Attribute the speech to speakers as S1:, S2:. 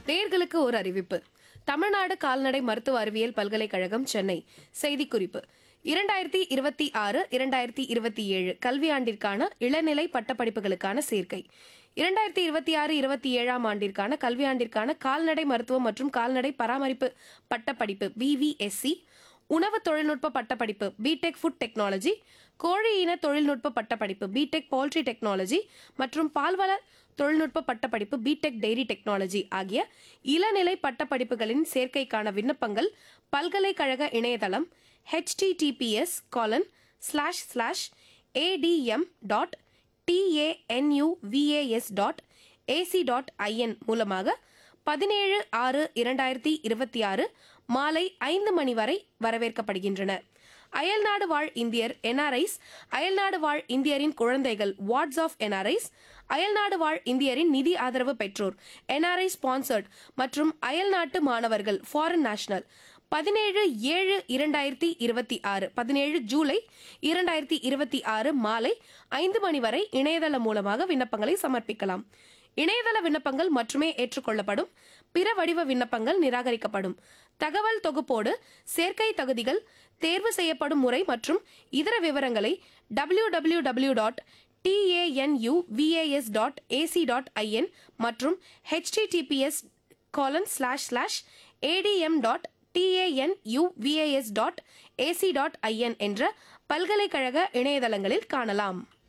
S1: நேர்களுக்கு ஒரு அறிவிப்பு தமிழ்நாடு கால்நடை மருத்துவ அறிவியல் பல்கலைக்கழகம் சென்னை செய்திக்குறிப்பு இரண்டாயிரத்தி இருபத்தி ஆறு இரண்டாயிரத்தி இருபத்தி ஏழு கல்வியாண்டிற்கான இளநிலை பட்டப்படிப்புகளுக்கான சேர்க்கை இரண்டாயிரத்தி இருபத்தி ஆறு இருபத்தி ஏழாம் ஆண்டிற்கான கல்வியாண்டிற்கான கால்நடை மருத்துவம் மற்றும் கால்நடை பராமரிப்பு பட்டப்படிப்பு பிவிஎஸ்சி உணவு தொழில்நுட்ப பட்டப்படிப்பு பிடெக் ஃபுட் டெக்னாலஜி கோழி இன தொழில்நுட்ப பட்டப்படிப்பு பிடெக் பவுல்ட்ரி டெக்னாலஜி மற்றும் பால்வள தொழில்நுட்ப பட்டப்படிப்பு பிடெக் டெய்ரி டெக்னாலஜி ஆகிய இளநிலை பட்டப்படிப்புகளின் சேர்க்கைக்கான விண்ணப்பங்கள் பல்கலைக்கழக இணையதளம் https colon slash slash ATM dot TANUVAS dot AC dot IN மூலமாக பதினேழு ஆறு இரண்டாயிரத்தி இருபத்தி ஆறு மாலை ஐந்து மணி வரை வரவேற்கப்படுகின்றன அயல்நாடு வாழ் இந்தியர் என்ஆர்ஐஸ் அயல்நாடு வாழ் இந்தியரின் குழந்தைகள் வார்ட்ஸ் ஆஃப் என்ஆர்ஐஸ் அயல்நாடு வாழ் இந்தியரின் நிதி ஆதரவு பெற்றோர் என்ஆர்ஐ ஸ்பான்சர்ட் மற்றும் அயல்நாட்டு மாணவர்கள் ஃபாரின் நேஷனல் பதினேழு ஏழு இரண்டாயிரத்தி இருபத்தி ஆறு பதினேழு ஜூலை இரண்டாயிரத்தி இருபத்தி ஆறு மாலை ஐந்து மணி வரை இணையதளம் மூலமாக விண்ணப்பங்களை சமர்ப்பிக்கலாம் இணையதள விண்ணப்பங்கள் மட்டுமே ஏற்றுக்கொள்ளப்படும் பிற வடிவ விண்ணப்பங்கள் நிராகரிக்கப்படும் தகவல் தொகுப்போடு சேர்க்கை தகுதிகள் தேர்வு செய்யப்படும் முறை மற்றும் இதர விவரங்களை W W W dot T A N U V A S dot AC dot I N மற்றும் H T T P S colon slash slash ATM dot T A N U V A S dot AC dot I N என்ற பல்கலைக்கழக இணையதளங்களில் காணலாம்